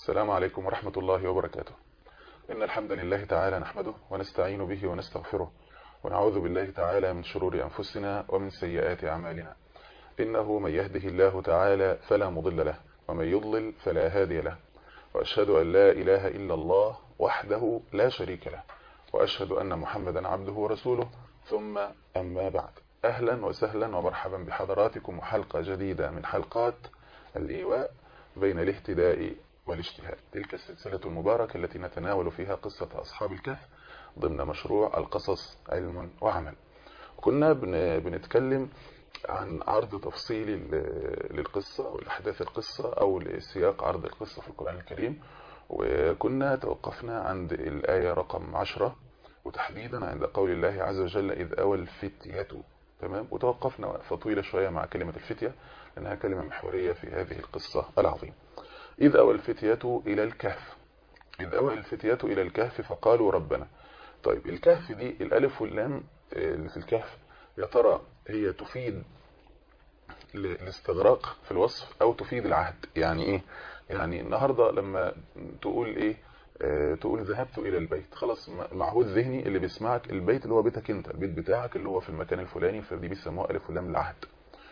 السلام عليكم ورحمة الله وبركاته إن الحمد لله تعالى نحمده ونستعين به ونستغفره ونعوذ بالله تعالى من شرور أنفسنا ومن سيئات أعمالنا إنه من يهده الله تعالى فلا مضل له ومن يضلل فلا هادي له وأشهد أن لا إله إلا الله وحده لا شريك له وأشهد أن محمدا عبده ورسوله ثم أما بعد أهلا وسهلا ومرحبا بحضراتكم وحلقة جديدة من حلقات الإيواء بين الاهتداء والاجتهاد تلك السلسلة المباركة التي نتناول فيها قصة أصحاب الكهف ضمن مشروع القصص علم وعمل كنا بنتكلم عن عرض تفصيلي للقصة والأحداث القصة أو لسياق عرض القصة في القرآن الكريم وكنا توقفنا عند الآية رقم عشرة وتحديدا عند قول الله عز وجل إذ أوى الفتية تمام وتوقفنا وقفة طويلة شوية مع كلمة الفتية لأنها كلمة محورية في هذه القصة العظيمة إذ أوى الفتية إلى الكهف إذ أوى الفتية إلى الكهف فقالوا ربنا طيب الكهف دي الألف واللام اللي في الكهف يا ترى هي تفيد الاستغراق في الوصف أو تفيد العهد يعني إيه يعني النهاردة لما تقول إيه اه تقول ذهبت إلى البيت خلاص معهود ذهني اللي بيسمعك البيت اللي هو بيتك انت البيت بتاعك اللي هو في المكان الفلاني فدي بيسموها ألف واللام العهد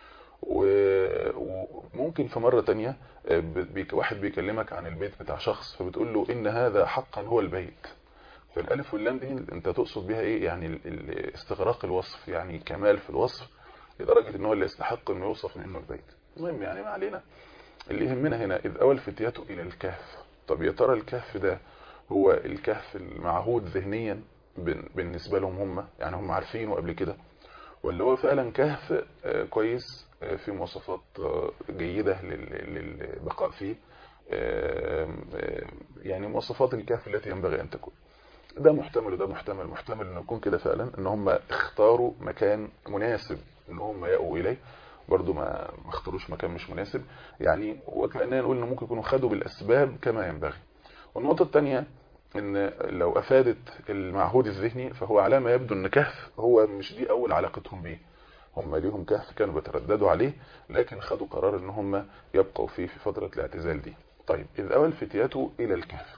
وممكن في مرة تانية واحد بيكلمك عن البيت بتاع شخص فبتقول له إن هذا حقا هو البيت فالالف واللام دي انت تقصد بها ايه يعني استغراق الوصف يعني كمال في الوصف لدرجة ان هو اللي يستحق انه يوصف منه البيت المهم يعني ما علينا اللي يهمنا هنا اذ اول فتياته الى الكهف طب يا ترى الكهف ده هو الكهف المعهود ذهنيا بالنسبة لهم هم يعني هم عارفينه قبل كده ولا هو فعلا كهف كويس في مواصفات جيدة للبقاء فيه يعني مواصفات الكهف التي ينبغي ان تكون ده محتمل وده محتمل محتمل انه يكون كده فعلا ان هم اختاروا مكان مناسب ان هم يأووا اليه برضو ما ما اختاروش مكان مش مناسب يعني وكأننا نقول ان ممكن يكونوا خدوا بالاسباب كما ينبغي والنقطة الثانية ان لو افادت المعهود الذهني فهو على ما يبدو ان كهف هو مش دي اول علاقتهم بيه هم ليهم كهف كانوا بيترددوا عليه لكن خدوا قرار ان هم يبقوا فيه في فترة الاعتزال دي طيب اذ اول فتياته الى الكهف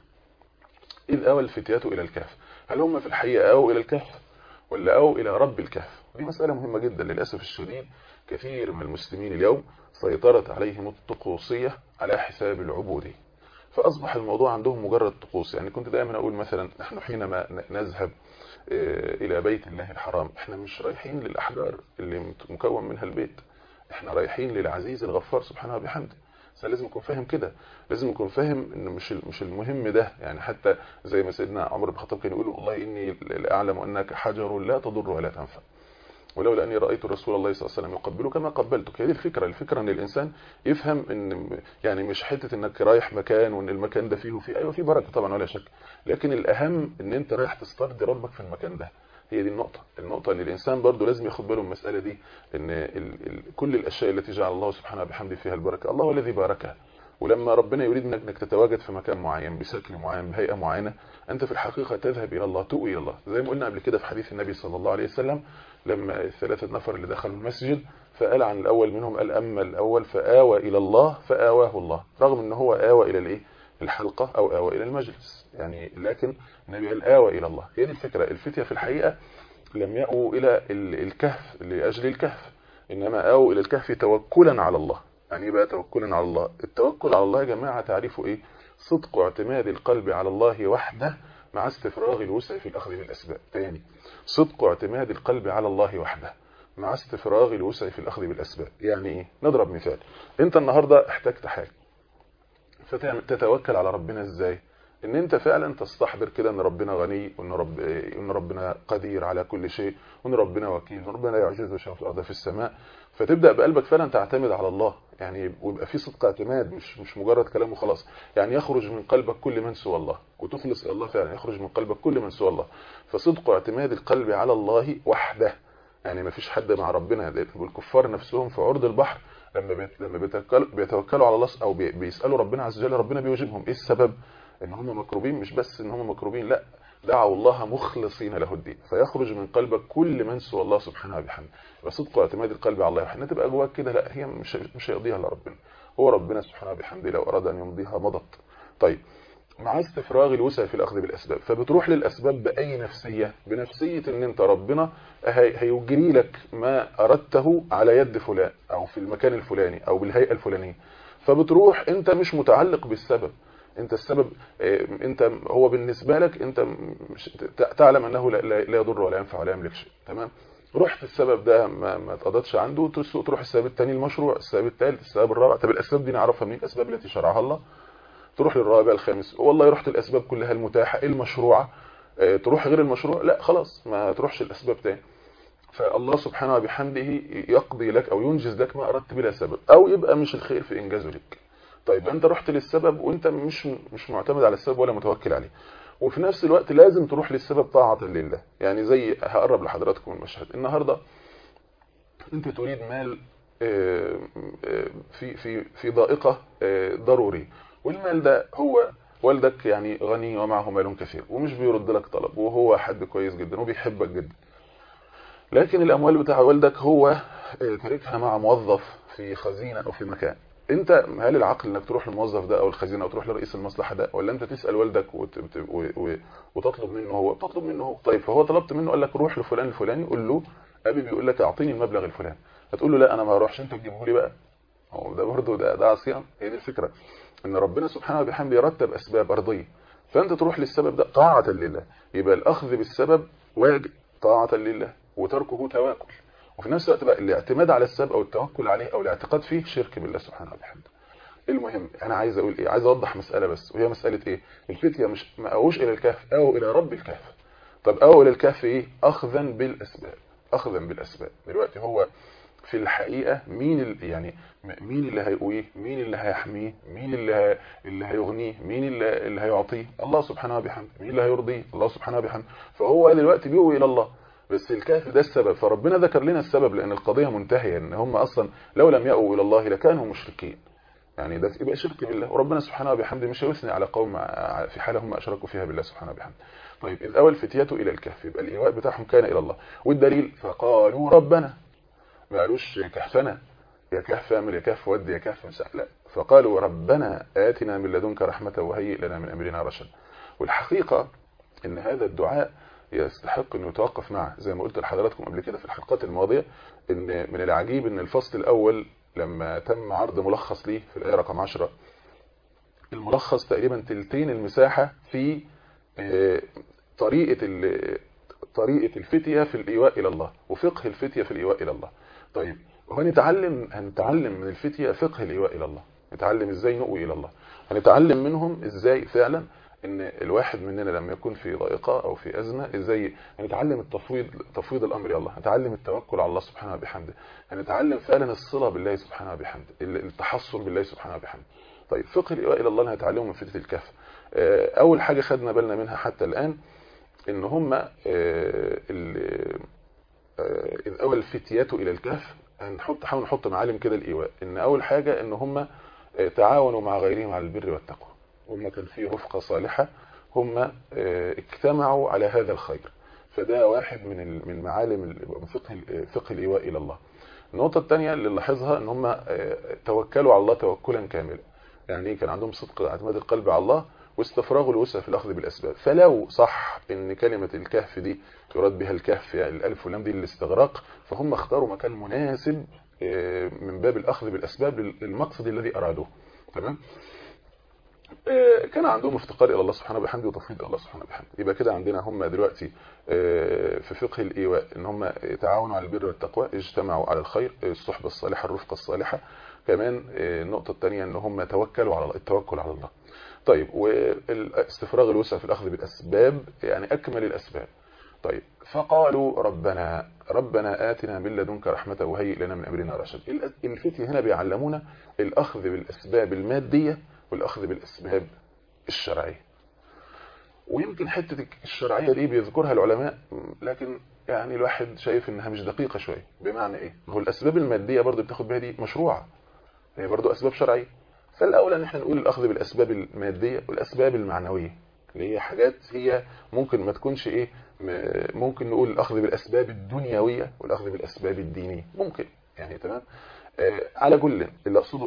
إذ أوى الفتية إلى الكهف هل هم في الحقيقة أو إلى الكهف ولا أو إلى رب الكهف دي مسألة مهمة جدا للأسف الشديد كثير من المسلمين اليوم سيطرت عليهم الطقوسية على حساب العبودية فأصبح الموضوع عندهم مجرد طقوس يعني كنت دائما أقول مثلا نحن حينما نذهب إلى بيت الله الحرام احنا مش رايحين للأحجار اللي مكون منها البيت احنا رايحين للعزيز الغفار سبحانه وبحمده لازم يكون فاهم كده لازم يكون فاهم ان مش مش المهم ده يعني حتى زي ما سيدنا عمر بن الخطاب كان يقول والله اني لاعلم انك حجر لا تضر ولا تنفع ولولا اني رايت رسول الله صلى الله عليه وسلم يقبله كما قبلتك هي دي الفكره الفكره ان الانسان يفهم ان يعني مش حته انك رايح مكان وان المكان ده فيه فيه ايوه فيه بركه طبعا ولا شك لكن الاهم ان انت رايح تسترضي ربك في المكان ده هي دي النقطة النقطة ان الانسان برضو لازم ياخد باله من المسألة دي ان ال ال كل الاشياء التي جعل الله سبحانه وبحمده فيها البركة الله هو الذي باركها ولما ربنا يريد منك انك تتواجد في مكان معين بشكل معين بهيئة معينة انت في الحقيقة تذهب الى الله تؤوي الى الله زي ما قلنا قبل كده في حديث النبي صلى الله عليه وسلم لما الثلاثة نفر اللي دخلوا المسجد فقال عن الاول منهم قال اما الاول فآوى الى الله فآواه الله رغم ان هو آوى الى الايه الحلقة او آوى الى المجلس يعني لكن النبي قال آوى الى الله هي دي الفكرة الفتية في الحقيقة لم يأووا إلى الكهف لأجل الكهف إنما أووا إلى الكهف توكلا على الله يعني بقى توكلا على الله التوكل على الله يا جماعة تعرفوا إيه صدق اعتماد القلب على الله وحده مع استفراغ الوسع في الأخذ بالأسباب تاني صدق اعتماد القلب على الله وحده مع استفراغ الوسع في الأخذ بالأسباب يعني إيه نضرب مثال أنت النهاردة احتجت حاجة فتتوكل على ربنا إزاي ان انت فعلا تستحضر كده ان ربنا غني وان رب ان ربنا قدير على كل شيء وان ربنا وكيل وان ربنا يعجز شيء في الارض في السماء فتبدا بقلبك فعلا تعتمد على الله يعني ويبقى في صدق اعتماد مش مش مجرد كلام وخلاص يعني يخرج من قلبك كل من سوى الله وتخلص الى الله فعلا يخرج من قلبك كل من سوى الله فصدق اعتماد القلب على الله وحده يعني ما فيش حد مع ربنا الكفار نفسهم في عرض البحر لما بيت لما بيتوكلوا على الله او بيسالوا ربنا عز وجل ربنا بيوجبهم ايه السبب ان هم مكروبين مش بس ان هم مكروبين لا دعوا الله مخلصين له الدين فيخرج من قلبك كل من سوى الله سبحانه وبحمده وصدق اعتماد القلب على الله وحنا تبقى جواك كده لا هي مش مش هيقضيها الا ربنا هو ربنا سبحانه وبحمده لو اراد ان يمضيها مضت طيب مع استفراغ الوسع في الاخذ بالاسباب فبتروح للاسباب باي نفسيه بنفسيه ان انت ربنا هيجري لك ما اردته على يد فلان او في المكان الفلاني او بالهيئه الفلانيه فبتروح انت مش متعلق بالسبب انت السبب انت هو بالنسبه لك انت تعلم انه لا يضر ولا ينفع ولا يملك شيء تمام رحت السبب ده ما ما اتقضتش عنده تروح السبب الثاني المشروع السبب الثالث السبب الرابع طب الاسباب دي نعرفها منين الاسباب التي شرعها الله تروح للرابع الخامس والله رحت الاسباب كلها المتاحه المشروعه اه تروح غير المشروع لا خلاص ما تروحش الاسباب تاني فالله سبحانه وبحمده يقضي لك او ينجز لك ما اردت بلا سبب او يبقى مش الخير في انجازه لك طيب انت رحت للسبب وانت مش مش معتمد على السبب ولا متوكل عليه وفي نفس الوقت لازم تروح للسبب طاعه لله يعني زي هقرب لحضراتكم المشهد النهارده انت تريد مال في في في ضائقه ضروري والمال ده هو والدك يعني غني ومعه مال كثير ومش بيرد لك طلب وهو حد كويس جدا وبيحبك جدا لكن الاموال بتاع والدك هو تاركها مع موظف في خزينه او في مكان انت هل العقل انك تروح للموظف ده او الخزينه او تروح لرئيس المصلحه ده ولا انت تسال والدك وت... و... وتطلب منه هو تطلب منه هو طيب فهو طلبت منه قال لك روح لفلان الفلاني قول له ابي بيقول لك اعطيني المبلغ الفلاني هتقول له لا انا ما اروحش انت تجيبه لي بقى هو ده برضه ده ده عصيان هي دي الفكره ان ربنا سبحانه وبحمده يرتب اسباب ارضيه فانت تروح للسبب ده طاعه لله يبقى الاخذ بالسبب واجب طاعه لله وتركه تواكل وفي نفس الوقت بقى الاعتماد على السبب او التوكل عليه او الاعتقاد فيه شرك بالله سبحانه وبحمده المهم انا عايز اقول ايه عايز اوضح مساله بس وهي مساله ايه الفتيه مش ما اوش الى الكهف او الى رب الكهف طب او الى الكهف ايه اخذا بالاسباب اخذا بالاسباب دلوقتي هو في الحقيقه مين ال... يعني مين اللي هيقويه مين اللي هيحميه مين اللي ه... اللي هيغنيه مين اللي, اللي هيعطيه الله سبحانه وبحمده مين اللي هيرضيه الله سبحانه وبحمده فهو دلوقتي بيقوي الى الله بس الكهف ده السبب فربنا ذكر لنا السبب لان القضيه منتهيه ان هم اصلا لو لم يأووا الى الله لكانوا مشركين يعني ده يبقى شرك بالله وربنا سبحانه وبحمده مش هيثني على قوم في حاله هم اشركوا فيها بالله سبحانه وبحمده طيب اذ اول فتيته الى الكهف يبقى الايواء بتاعهم كان الى الله والدليل فقالوا ربنا ما قالوش كهفنا يا كهف اعمل يا كهف ودي يا كهف مسح لا فقالوا ربنا آتنا من لدنك رحمة وهيئ لنا من أمرنا رشدا والحقيقة ان هذا الدعاء يستحق انه يتوقف معه زي ما قلت لحضراتكم قبل كده في الحلقات الماضية ان من العجيب ان الفصل الاول لما تم عرض ملخص ليه في الآية رقم 10 الملخص تقريبا تلتين المساحة في طريقة طريقة الفتية في الإيواء إلى الله وفقه الفتية في الإيواء إلى الله طيب وهنتعلم هنتعلم من الفتية فقه الإيواء إلى الله نتعلم إزاي نؤوي إلى الله هنتعلم منهم إزاي فعلا ان الواحد مننا لما يكون في ضائقه او في ازمه ازاي هنتعلم التفويض تفويض الامر الى الله هنتعلم التوكل على الله سبحانه وبحمده هنتعلم فعلا الصله بالله سبحانه وبحمده التحصل بالله سبحانه وبحمده طيب فقه الايواء الى الله هنتعلمه من فتنه الكهف اول حاجه خدنا بالنا منها حتى الان ان هم اذ اول الفتيات الى الكهف هنحط حاول نحط معالم كده الايواء ان اول حاجه ان هم تعاونوا مع غيرهم على البر والتقوى هم كان في رفقة صالحة هم اجتمعوا على هذا الخير فده واحد من من معالم فقه فقه الايواء الى الله النقطة الثانية اللي نلاحظها ان هم توكلوا على الله توكلا كاملا يعني كان عندهم صدق اعتماد القلب على الله واستفراغ الوسع في الاخذ بالاسباب فلو صح ان كلمة الكهف دي يراد بها الكهف يعني الالف واللام دي للاستغراق فهم اختاروا مكان مناسب من باب الاخذ بالاسباب للمقصد الذي ارادوه تمام كان عندهم افتقار الى الله سبحانه وبحمده وتفويض الى الله سبحانه وبحمده يبقى كده عندنا هم دلوقتي في فقه الايواء ان هم تعاونوا على البر والتقوى اجتمعوا على الخير الصحبه الصالحه الرفقه الصالحه كمان النقطه الثانيه ان هم توكلوا على الله التوكل على الله طيب واستفراغ الوسع في الاخذ بالاسباب يعني اكمل الاسباب طيب فقالوا ربنا ربنا آتنا من لدنك رحمة وهيئ لنا من أمرنا رشد الفتية هنا بيعلمونا الأخذ بالأسباب المادية والأخذ بالأسباب الشرعية ويمكن حتة الشرعية دي بيذكرها العلماء لكن يعني الواحد شايف انها مش دقيقة شوية بمعنى ايه هو الأسباب المادية برضو بتاخد بها دي مشروعة هي برضو أسباب شرعية فالأولى ان احنا نقول الأخذ بالأسباب المادية والأسباب المعنوية اللي هي حاجات هي ممكن ما تكونش ايه ممكن نقول الأخذ بالأسباب الدنيوية والأخذ بالأسباب الدينية ممكن يعني تمام آه على كل اللي أقصده ايه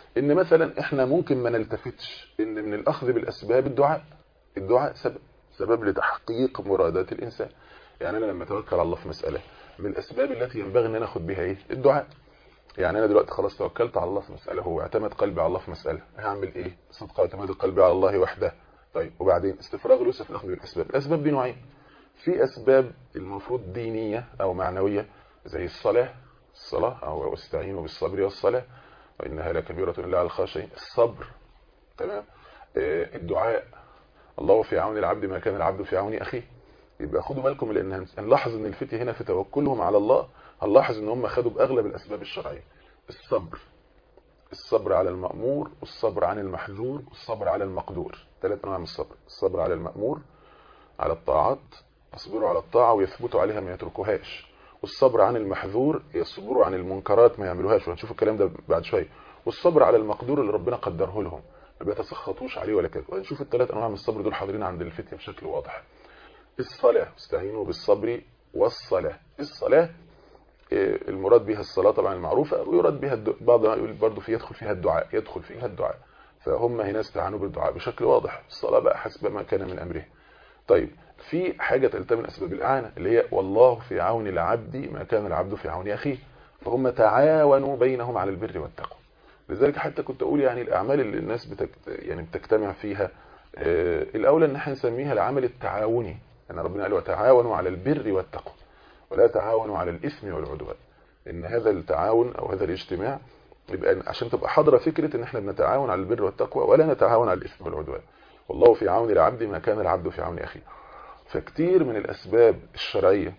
ان مثلا احنا ممكن ما نلتفتش ان من الاخذ بالاسباب الدعاء الدعاء سبب سبب لتحقيق مرادات الانسان يعني انا لما اتوكل على الله في مساله من الاسباب التي ينبغي ان انا اخد بها ايه الدعاء يعني انا دلوقتي خلاص توكلت على الله في مساله هو اعتمد قلبي على الله في مساله هعمل ايه صدق اعتماد قلبي على الله وحده طيب وبعدين استفراغ الوسع في الاخذ بالاسباب الاسباب دي نوعين في اسباب المفروض دينيه او معنويه زي الصلاه الصلاه او استعينوا بالصبر والصلاه وانها لكبيره الا على الخاشعين الصبر تمام آه الدعاء الله في عون العبد ما كان العبد في عون اخيه يبقى خدوا بالكم لان هنلاحظ ان الفتيه هنا في توكلهم على الله هنلاحظ ان هم خدوا باغلب الاسباب الشرعيه الصبر الصبر على المأمور والصبر عن المحذور والصبر على المقدور ثلاث انواع من الصبر الصبر على المأمور على الطاعات يصبروا على الطاعه ويثبتوا عليها ما يتركوهاش والصبر عن المحذور يصبروا عن المنكرات ما يعملوهاش وهنشوف الكلام ده بعد شويه والصبر على المقدور اللي ربنا قدره لهم ما بيتسخطوش عليه ولا كده وهنشوف الثلاث انواع من الصبر دول حاضرين عند الفتيه بشكل واضح الصلاه استعينوا بالصبر والصلاه الصلاه المراد بها الصلاه طبعا المعروفه ويراد بها الدعاء بعض يقول برضه في يدخل فيها الدعاء يدخل فيها الدعاء فهم هنا استعانوا بالدعاء بشكل واضح الصلاه بقى حسب ما كان من امره طيب في حاجه ثالثه من اسباب الاعانه اللي هي والله في عون العبد ما كان العبد في عون اخيه فهم تعاونوا بينهم على البر والتقوى لذلك حتى كنت اقول يعني الاعمال اللي الناس بتك... يعني بتجتمع فيها آه الاولى ان احنا نسميها العمل التعاوني ان يعني ربنا قال وتعاونوا على البر والتقوى ولا تعاونوا على الاثم والعدوان ان هذا التعاون او هذا الاجتماع يبقى عشان تبقى حاضره فكره ان احنا بنتعاون على البر والتقوى ولا نتعاون على الاثم والعدوان والله في عون العبد ما كان العبد في عون اخيه فكتير من الاسباب الشرعيه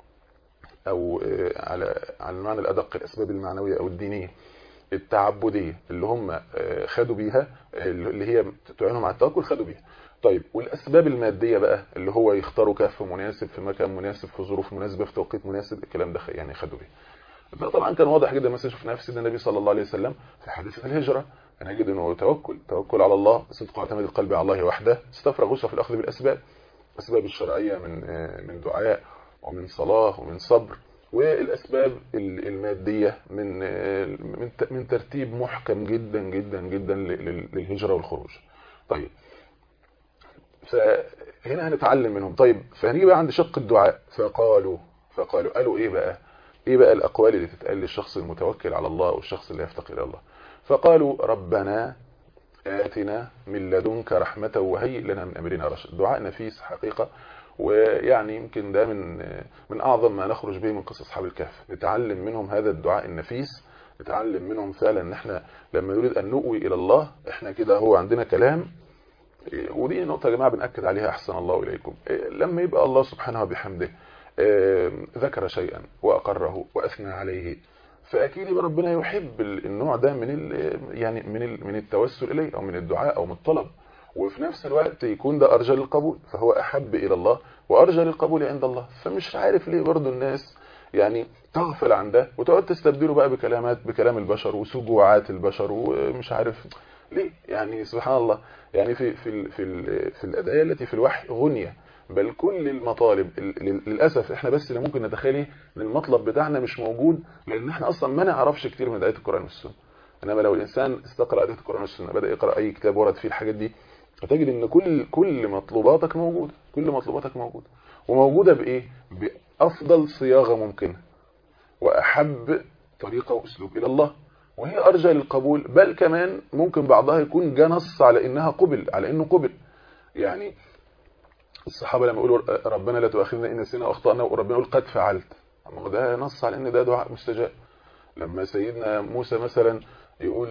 او على على المعنى الادق الاسباب المعنويه او الدينيه التعبديه اللي هم خدوا بيها اللي هي تعينهم على التوكل خدوا بيها طيب والاسباب الماديه بقى اللي هو يختاروا كهف مناسب في مكان مناسب في ظروف مناسبه في توقيت مناسب الكلام ده يعني خدوا بيه ده طبعا كان واضح جدا مثلا شفناه في سيدنا النبي صلى الله عليه وسلم في حديث الهجره هنجد انه توكل توكل على الله صدق واعتماد القلب على الله وحده استفرغ وسع في الاخذ بالاسباب الاسباب الشرعيه من من دعاء ومن صلاه ومن صبر والاسباب الماديه من من من ترتيب محكم جدا جدا جدا للهجره والخروج طيب فهنا هنتعلم منهم طيب فهنيجي بقى عند شق الدعاء فقالوا فقالوا قالوا ايه بقى ايه بقى الاقوال اللي تتقال للشخص المتوكل على الله والشخص اللي يفتقر الى الله فقالوا ربنا آتنا من لدنك رحمة وهيئ لنا من أمرنا رشد دعاء نفيس حقيقة ويعني يمكن ده من من أعظم ما نخرج به من قصص أصحاب الكهف نتعلم منهم هذا الدعاء النفيس نتعلم منهم فعلا ان احنا لما نريد ان نؤوي الى الله احنا كده هو عندنا كلام ودي نقطة يا جماعة بنأكد عليها أحسن الله إليكم لما يبقى الله سبحانه وبحمده ذكر شيئا وأقره وأثنى عليه فأكيد يبقى ربنا يحب النوع ده من ال يعني من ال من التوسل إليه أو من الدعاء أو من الطلب وفي نفس الوقت يكون ده أرجى للقبول فهو أحب إلى الله وأرجى للقبول عند الله فمش عارف ليه برضو الناس يعني تغفل عن ده وتقعد تستبدله بقى بكلامات بكلام البشر وسجوعات البشر ومش عارف ليه يعني سبحان الله يعني في في في في الادعيه التي في الوحي غنيه بل كل المطالب للاسف احنا بس اللي ممكن نتخيل ان المطلب بتاعنا مش موجود لان احنا اصلا ما نعرفش كتير من ايات القران والسنه انما لو الانسان استقرا ايات القران والسنه بدا يقرا اي كتاب ورد فيه الحاجات دي هتجد ان كل كل مطلوباتك موجوده كل مطلوباتك موجوده وموجوده بايه بافضل صياغه ممكنه واحب طريقه واسلوب الى الله وهي ارجى للقبول بل كمان ممكن بعضها يكون جه نص على انها قبل على انه قبل يعني الصحابه لما يقولوا ربنا لا تؤاخذنا ان نسينا واخطانا وربنا يقول قد فعلت اما ده نص على ان ده دعاء مستجاب لما سيدنا موسى مثلا يقول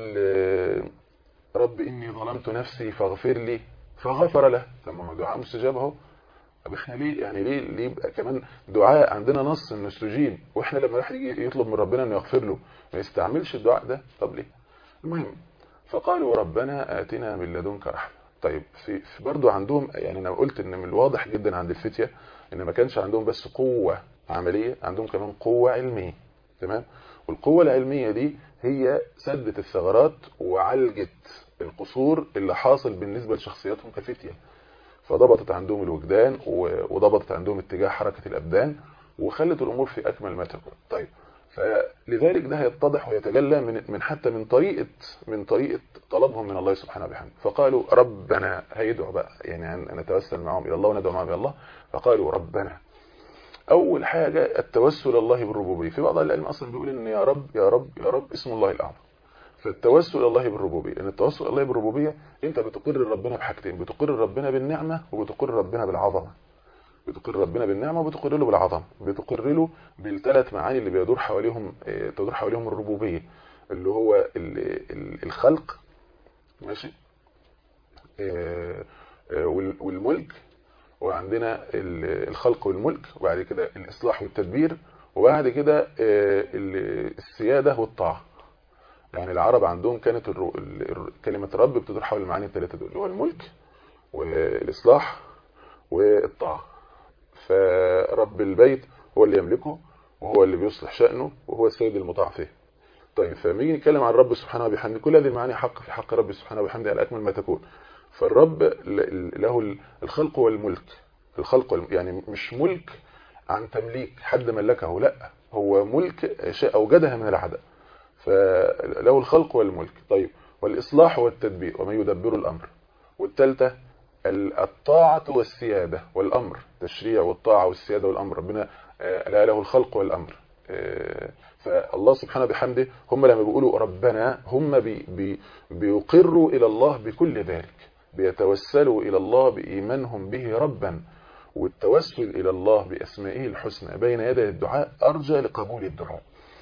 رب اني ظلمت نفسي فاغفر لي فغفر له طب ما دعاء مستجاب اهو طب احنا ليه يعني ليه ليه يبقى كمان دعاء عندنا نص انه استجيب واحنا لما راح يجي يطلب من ربنا انه يغفر له ما يستعملش الدعاء ده طب ليه المهم فقالوا ربنا آتنا من لدنك رحمه طيب في, في برضه عندهم يعني انا قلت ان من الواضح جدا عند الفتيه ان ما كانش عندهم بس قوه عمليه عندهم كمان قوه علميه تمام والقوه العلميه دي هي سدت الثغرات وعالجت القصور اللي حاصل بالنسبه لشخصياتهم كفتيه فضبطت عندهم الوجدان وضبطت عندهم اتجاه حركه الابدان وخلت الامور في اكمل ما تكون طيب فلذلك ده هيتضح ويتجلى من من حتى من طريقه من طريقه طلبهم من الله سبحانه وبحمده فقالوا ربنا هيدعوا بقى يعني نتوسل معهم الى الله وندعو معهم الى الله فقالوا ربنا اول حاجه التوسل الله بالربوبيه في بعض العلم اصلا بيقول ان يا رب يا رب يا رب اسم الله الاعظم فالتوسل الى الله بالربوبيه لان التوسل الى الله بالربوبيه انت بتقر ربنا بحاجتين بتقر ربنا بالنعمه وبتقر ربنا بالعظمه بتقر ربنا بالنعمه وبتقر له بالعظمه بتقر له بالثلاث معاني اللي بيدور حواليهم تدور حواليهم الربوبيه اللي هو الخلق ماشي والملك وعندنا الخلق والملك وبعد كده الاصلاح والتدبير وبعد كده السياده والطاعه يعني العرب عندهم كانت الرو... كلمه رب بتدور حول المعاني الثلاثه دول اللي هو الملك والاصلاح والطاعه فرب البيت هو اللي يملكه وهو اللي بيصلح شأنه وهو السيد المطاع فيه طيب فلما نيجي نتكلم عن الرب سبحانه وبحمده كل هذه المعاني حق في حق رب سبحانه وبحمده على اكمل ما تكون فالرب له الخلق والملك الخلق والملك يعني مش ملك عن تمليك حد ملكه لا هو ملك شيء اوجدها من العدم فله الخلق والملك طيب والاصلاح والتدبير ومن يدبر الامر والثالثه الطاعة والسيادة والأمر تشريع والطاعة والسيادة والأمر ربنا لا له الخلق والأمر فالله سبحانه بحمده هم لما بيقولوا ربنا هم بي بي بيقروا إلى الله بكل ذلك بيتوسلوا إلى الله بإيمانهم به ربا والتوسل إلى الله بأسمائه الحسنى بين يدي الدعاء أرجى لقبول الدعاء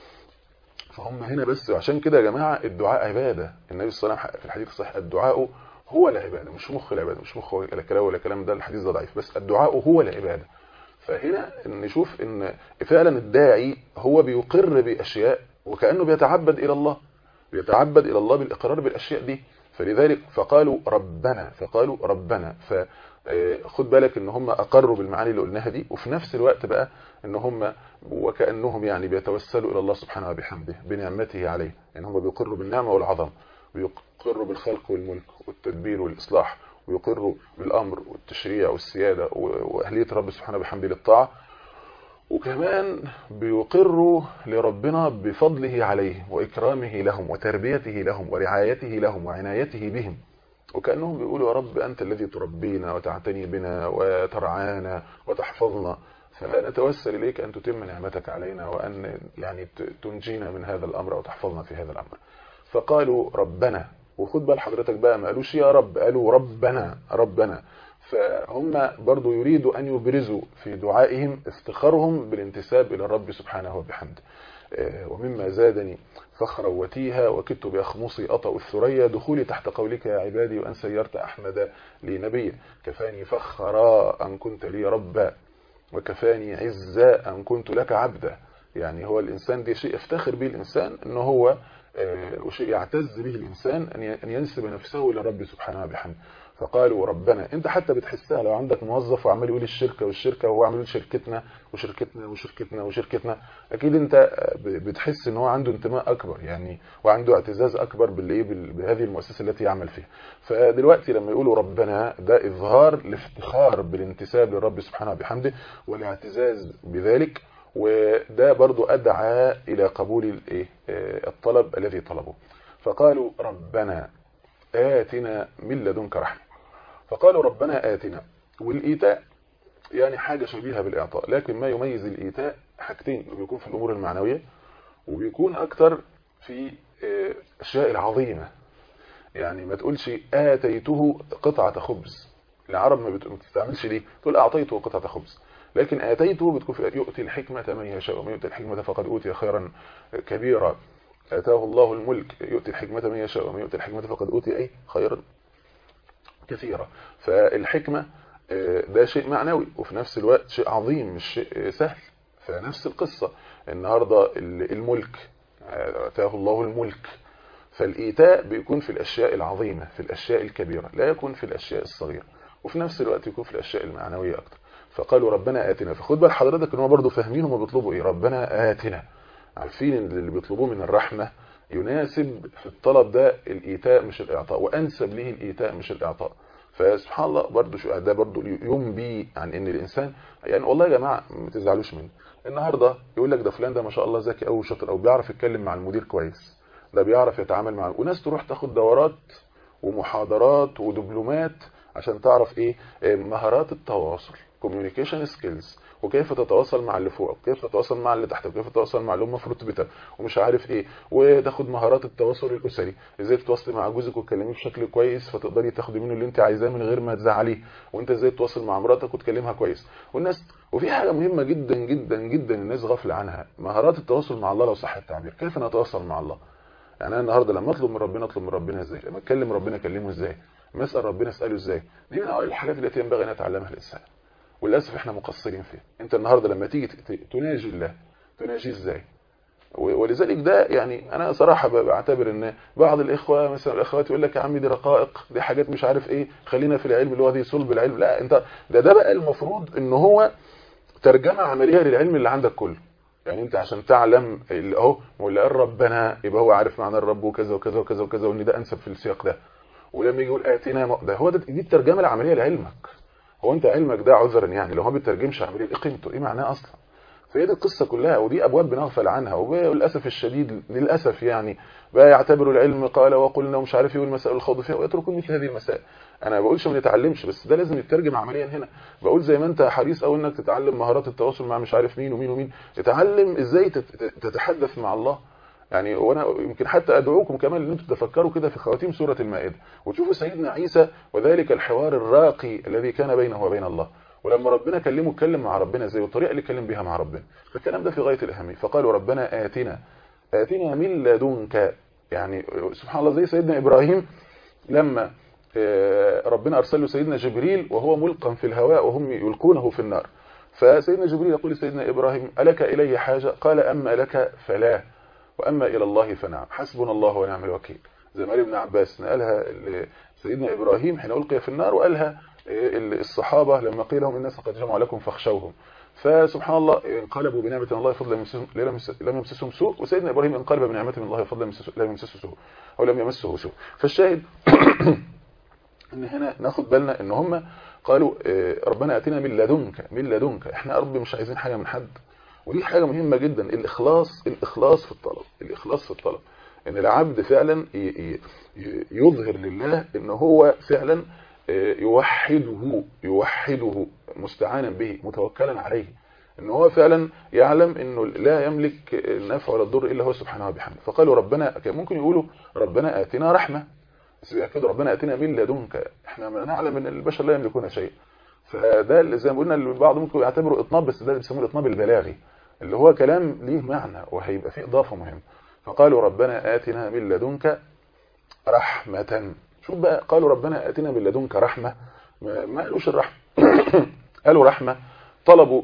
فهم هنا بس عشان كده يا جماعة الدعاء عبادة النبي صلى الله عليه وسلم في الحديث الصحيح الدعاء هو العبادة مش مخ العبادة مش مخ ولا كلام ولا كلام ده الحديث ده ضعيف بس الدعاء هو العبادة فهنا نشوف ان فعلا الداعي هو بيقر بأشياء وكأنه بيتعبد إلى الله بيتعبد إلى الله بالإقرار بالأشياء دي فلذلك فقالوا ربنا فقالوا ربنا فخد بالك ان هم اقروا بالمعاني اللي قلناها دي وفي نفس الوقت بقى ان هم وكأنهم يعني بيتوسلوا الى الله سبحانه وبحمده بنعمته عليه يعني هم بيقروا بالنعمة والعظمه ويقروا بالخلق والملك والتدبير والإصلاح ويقروا بالأمر والتشريع والسيادة وأهلية رب سبحانه بحمده للطاعة وكمان بيقروا لربنا بفضله عليهم وإكرامه لهم وتربيته لهم ورعايته لهم وعنايته بهم وكأنهم بيقولوا يا رب أنت الذي تربينا وتعتني بنا وترعانا وتحفظنا فنتوسل إليك أن تتم نعمتك علينا وأن يعني تنجينا من هذا الأمر وتحفظنا في هذا الأمر فقالوا ربنا وخد بال حضرتك بقى ما قالوش يا رب قالوا ربنا ربنا فهم برضو يريدوا أن يبرزوا في دعائهم افتخارهم بالانتساب إلى الرب سبحانه وبحمده ومما زادني فخرا وتيها وكدت بأخمصي أطأ الثريا دخولي تحت قولك يا عبادي وأن سيرت أحمد لي نبيا كفاني فخرا أن كنت لي ربا وكفاني عزا أن كنت لك عبدا يعني هو الإنسان دي شيء يفتخر به الإنسان أنه هو وشيء يعتز به الإنسان أن ينسب نفسه إلى رب سبحانه وبحمده فقالوا ربنا انت حتى بتحسها لو عندك موظف وعمال يقول الشركة والشركة وهو عمال يقول شركتنا وشركتنا وشركتنا وشركتنا اكيد انت بتحس ان هو عنده انتماء اكبر يعني وعنده اعتزاز اكبر بالايه بهذه المؤسسة التي يعمل فيها فدلوقتي لما يقولوا ربنا ده اظهار لافتخار بالانتساب للرب سبحانه وبحمده والاعتزاز بذلك وده برضو ادعى الى قبول الايه الطلب الذي طلبه فقالوا ربنا آتنا من لدنك رحمة فقالوا ربنا آتنا والإيتاء يعني حاجة شبيهة بالإعطاء لكن ما يميز الإيتاء حاجتين بيكون في الأمور المعنوية وبيكون أكتر في الأشياء العظيمة يعني ما تقولش آتيته قطعة خبز العرب ما بتستعملش دي تقول أعطيته قطعة خبز لكن آتيته بتكون في يؤتي الحكمة من يشاء ومن يؤتي الحكمة فقد أوتي خيرا كبيرا آتاه الله الملك يؤتي الحكمة من يشاء ومن يؤتي الحكمة فقد أوتي أي خيرا كثيرا فالحكمة ده شيء معنوي وفي نفس الوقت شيء عظيم مش شيء سهل فنفس القصة النهاردة الملك آتاه الله الملك فالإيتاء بيكون في الأشياء العظيمة في الأشياء الكبيرة لا يكون في الأشياء الصغيرة وفي نفس الوقت يكون في الأشياء المعنوية أكتر فقالوا ربنا آتنا فخد بال حضرتك ان هم برضه فاهمين هم بيطلبوا ايه ربنا آتنا عارفين ان اللي بيطلبوه من الرحمة يناسب في الطلب ده الإيتاء مش الإعطاء وأنسب له الإيتاء مش الإعطاء فسبحان الله برضه شو ده برضه ينبي عن ان الإنسان يعني والله يا جماعة ما تزعلوش مني النهارده يقول لك ده فلان ده ما شاء الله ذكي قوي وشاطر قوي بيعرف يتكلم مع المدير كويس ده بيعرف يتعامل مع وناس تروح تاخد دورات ومحاضرات ودبلومات عشان تعرف ايه مهارات التواصل كوميونيكيشن سكيلز وكيف تتواصل مع اللي فوق وكيف تتواصل مع اللي تحت وكيف تتواصل مع اللي هم في رتبتك ومش عارف ايه وتاخد مهارات التواصل الاسري ازاي تتواصلي مع جوزك وتكلميه بشكل كويس فتقدري تاخدي منه اللي انت عايزاه من غير ما تزعليه وانت ازاي تتواصل مع مراتك وتكلمها كويس والناس وفي حاجه مهمه جدا جدا جدا الناس غافله عنها مهارات التواصل مع الله لو صح التعبير كيف نتواصل مع الله يعني انا النهارده لما اطلب من ربنا اطلب من ربنا ازاي لما اتكلم ربنا اكلمه ازاي لما اسال ربنا اساله ازاي دي من اول الحاجات التي ينبغي ان يتعلمها الانسان وللاسف احنا مقصرين فيها انت النهارده لما تيجي تناجي الله تناجي ازاي ولذلك ده يعني انا صراحه بعتبر ان بعض الاخوه مثلا الاخوات يقول لك يا عمي دي رقائق دي حاجات مش عارف ايه خلينا في العلم اللي هو دي صلب العلم لا انت ده ده بقى المفروض ان هو ترجمه عمليه للعلم اللي عندك كله يعني انت عشان تعلم اللي اهو واللي قال ربنا يبقى هو عارف معنى الرب وكذا وكذا وكذا وكذا وان ده انسب في السياق ده ولما يجي يقول اتنا ده هو ده دي الترجمه العمليه لعلمك هو انت علمك ده عذرا يعني لو هو بيترجمش عمليه ايه قيمته ايه معناه اصلا فهي دي القصه كلها ودي ابواب بنغفل عنها وللاسف الشديد للاسف يعني بقى يعتبروا العلم قال وقلنا ومش عارف ايه والمسائل الخوض فيها ويتركون مثل هذه المسائل انا ما بقولش ما نتعلمش بس ده لازم يترجم عمليا هنا بقول زي ما انت حريص قوي انك تتعلم مهارات التواصل مع مش عارف مين ومين ومين اتعلم ازاي تتحدث مع الله يعني وانا يمكن حتى ادعوكم كمان ان انتم تفكروا كده في خواتيم سوره المائده وتشوفوا سيدنا عيسى وذلك الحوار الراقي الذي كان بينه وبين الله ولما ربنا كلمه اتكلم مع ربنا ازاي والطريقه اللي اتكلم بيها مع ربنا فالكلام ده في غايه الاهميه فقالوا ربنا اتنا اتنا من لدنك يعني سبحان الله زي سيدنا ابراهيم لما ربنا ارسل له سيدنا جبريل وهو ملقا في الهواء وهم يلقونه في النار فسيدنا جبريل يقول لسيدنا ابراهيم الك الي حاجه قال اما لك فلا واما الى الله فنعم حسبنا الله ونعم الوكيل زي ما قال ابن عباس نقلها سيدنا ابراهيم حين القي في النار وقالها الصحابه لما قيل لهم الناس قد جمعوا لكم فاخشوهم فسبحان الله انقلبوا بنعمه من الله فضلا لم يمسسهم سوء وسيدنا ابراهيم انقلب بنعمه من الله فضلا لم يمسسه سوء او لم يمسه سوء فالشاهد ان هنا ناخد بالنا ان هم قالوا ربنا اتنا من لدنك من لدنك احنا يا رب مش عايزين حاجه من حد ودي حاجه مهمه جدا الاخلاص الاخلاص في الطلب الاخلاص في الطلب ان العبد فعلا يظهر لله ان هو فعلا يوحده يوحده مستعانا به متوكلا عليه ان هو فعلا يعلم انه لا يملك النفع ولا الضر الا هو سبحانه وبحمده فقالوا ربنا ممكن يقولوا ربنا اتنا رحمه بس كده ربنا اتنا من لدنك احنا نعلم ان البشر لا يملكون شيء فده زي ما قلنا البعض ممكن يعتبره اطناب بس ده اللي بيسموه الاطناب البلاغي اللي هو كلام ليه معنى وهيبقى فيه اضافه مهمه فقالوا ربنا آتنا من لدنك رحمة شوف بقى قالوا ربنا آتنا من لدنك رحمة ما قالوش الرحمة قالوا رحمة طلبوا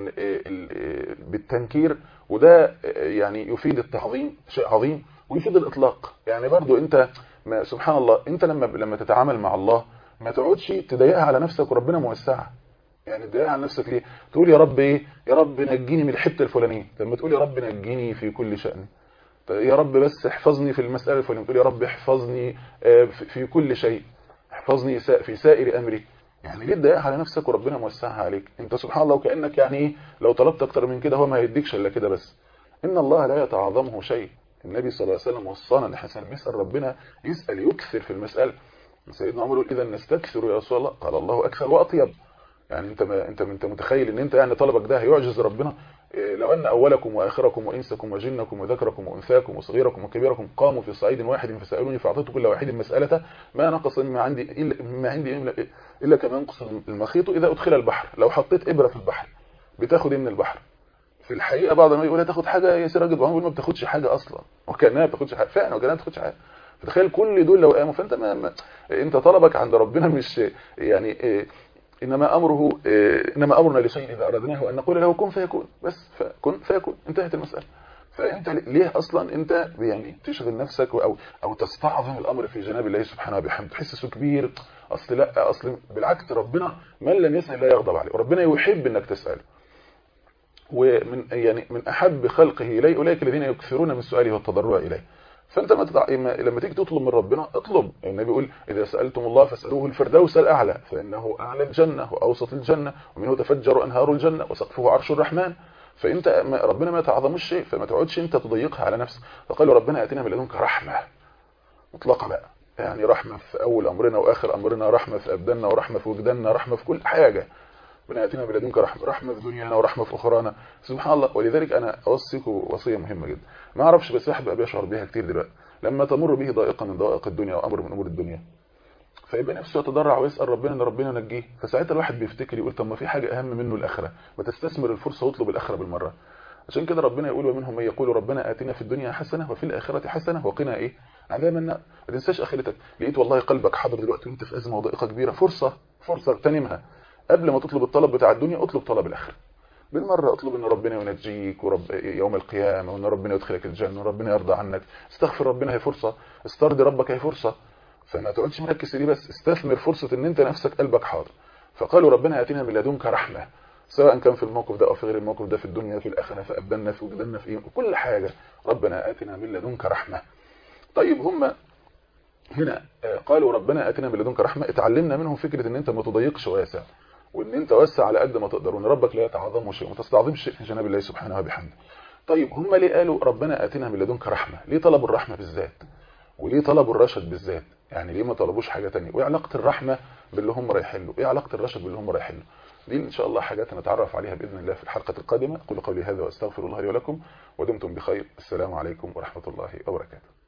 بالتنكير وده يعني يفيد التعظيم شيء عظيم ويفيد الإطلاق يعني برضو انت ما سبحان الله انت لما لما تتعامل مع الله ما تقعدش تضايقها على نفسك وربنا موسعها يعني تضايقها على نفسك ليه تقول يا رب ايه يا رب نجيني من الحته الفلانيه لما تقول يا رب نجيني في كل شأن يا رب بس احفظني في المسألة الفلانية تقول يا رب احفظني في كل شيء احفظني في سائر أمري يعني ليه تضايقها على نفسك وربنا موسعها عليك انت سبحان الله وكأنك يعني ايه لو طلبت اكتر من كده هو ما هيديكش الا كده بس ان الله لا يتعاظمه شيء النبي صلى الله عليه وسلم وصانا ان احنا نسال ربنا يسال يكثر في المساله سيدنا عمر يقول اذا نستكثر يا رسول الله قال الله اكثر واطيب يعني انت ما انت انت متخيل ان انت يعني طلبك ده هيعجز ربنا لو ان اولكم واخركم وانسكم وجنكم وذكركم وانثاكم وصغيركم وكبيركم قاموا في صعيد واحد فسالوني فاعطيت كل واحد مسالته ما نقص مما عندي الا مما عندي الا, إلا كما ينقص المخيط اذا ادخل البحر لو حطيت ابره في البحر بتاخد ايه من البحر في الحقيقه بعض ما يقول تاخد حاجه يسيره جدا وهو ما بتاخدش حاجه اصلا وكانها ما بتاخدش حاجه فعلا وكانها ما بتاخدش حاجه فتخيل كل دول لو قاموا فانت ما, ما انت طلبك عند ربنا مش يعني انما امره انما امرنا لشيء اذا اردناه ان نقول له كن فيكون بس فكن فيكون انتهت المساله فانت ليه اصلا انت يعني تشغل نفسك او او تستعظم الامر في جناب الله سبحانه وبحمده تحسسه كبير اصل لا اصل بالعكس ربنا من لم يسال لا يغضب عليه وربنا يحب انك تساله ومن يعني من احب خلقه اليه اولئك الذين يكثرون من سؤاله والتضرع اليه فانت ما تدع... لما تيجي تطلب من ربنا اطلب النبي يقول اذا سالتم الله فاسالوه الفردوس الاعلى فانه اعلى الجنه واوسط الجنه ومنه تفجر انهار الجنه وسقفه عرش الرحمن فانت ربنا ما يتعظمش شيء فما تقعدش انت تضيقها على نفسك فقالوا ربنا اتنا من لدنك رحمه مطلقه بقى يعني رحمه في اول امرنا واخر امرنا رحمه في ابداننا ورحمه في وجداننا رحمه في كل حاجه ربنا اتنا من لدنك رحمه رحمه في دنيانا ورحمه في اخرانا سبحان الله ولذلك انا اوصيكم وصيه مهمه جدا ما اعرفش بس واحد بقى بيشعر بيها كتير دلوقتي لما تمر به ضائقه من ضوائق الدنيا وامر من امور الدنيا فيبقى نفسه يتضرع ويسال ربنا ان ربنا ينجيه فساعتها الواحد بيفتكر يقول طب ما في حاجه اهم منه الاخره ما تستثمر الفرصه واطلب الاخره بالمره عشان كده ربنا يقول ومنهم من يقول ربنا اتنا في الدنيا حسنه وفي الاخره حسنه وقنا ايه عذاب النار ما تنساش اخرتك لقيت والله قلبك حاضر دلوقتي وانت في ازمه وضائقه كبيره فرصه فرصه اغتنمها قبل ما تطلب الطلب بتاع الدنيا اطلب طلب الاخره بالمره اطلب ان ربنا ينجيك ورب يوم القيامه وان ربنا يدخلك الجنه وربنا يرضى عنك استغفر ربنا هي فرصه استرضي ربك هي فرصه فما تقعدش مركز دي بس استثمر فرصه ان انت نفسك قلبك حاضر فقالوا ربنا اتنا من لدنك رحمه سواء كان في الموقف ده او في غير الموقف ده في الدنيا في الاخره في ابداننا في وجداننا في كل حاجه ربنا اتنا من لدنك رحمه طيب هم هنا قالوا ربنا اتنا من لدنك رحمه اتعلمنا منهم فكره ان انت ما تضيقش واسع وان انت وسع على قد ما تقدر وان ربك لا يتعظم شيء وما تستعظمش شيء في جناب الله سبحانه وبحمده طيب هم ليه قالوا ربنا اتنا من لدنك رحمه ليه طلبوا الرحمه بالذات وليه طلبوا الرشد بالذات يعني ليه ما طلبوش حاجه ثانيه وايه علاقه الرحمه باللي هم رايحين له ايه علاقه الرشد باللي هم رايحين له دي ان شاء الله حاجات نتعرف عليها باذن الله في الحلقه القادمه اقول قولي هذا واستغفر الله لي ولكم ودمتم بخير السلام عليكم ورحمه الله وبركاته